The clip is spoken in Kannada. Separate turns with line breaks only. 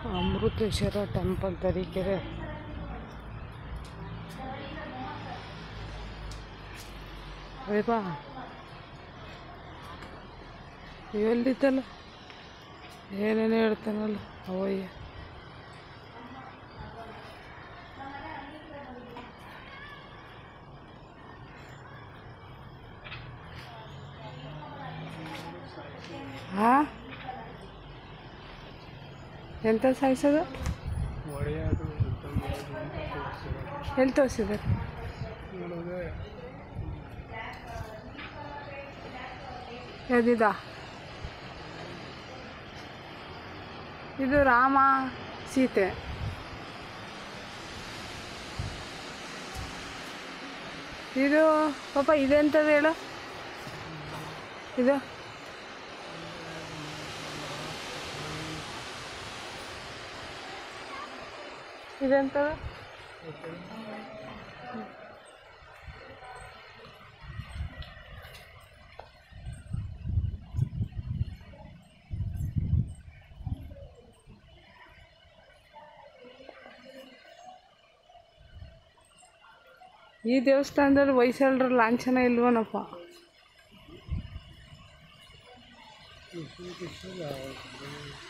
ಅಮೃತೇಶ್ವರ ಟೆಂಪಲ್ ತರೀಕೆರೆ ಅಯ್ಯಪ್ಪ ಎಲ್ಲಿದ್ದಲ್ಲ ಏನೇನು ಹೇಳ್ತಾನಲ್ಲ ಅವಯ್ಯ ಹಾಂ ಎಂತ ಸಾಯಿಸೋದು
ಒಡೆಯೋದು ಯುದ್ಧ ಮಾಡೋದು ಅಂತ ತೋರಿಸಿರೋದು
ಎಲ್ಲಿ ತೋರಿಸಿದ್ದಾರೆ
ನೋಡೋದೇ
ಯಾವ್ದಿದ ಇದು ರಾಮ ಸೀತೆ ಇದು ಪಾಪ ಇದೆಂತದ ಹೇಳು ಇದು ಇದೆಂತದ ಈ ದೇವಸ್ಥಾನದಲ್ಲಿ ಹೊಯ್ಸಳರ ಲಾಂಛನ ಇಲ್ವನಪ್ಪ
ಕೃಷ್ಣ ಕೃಷ್ಣ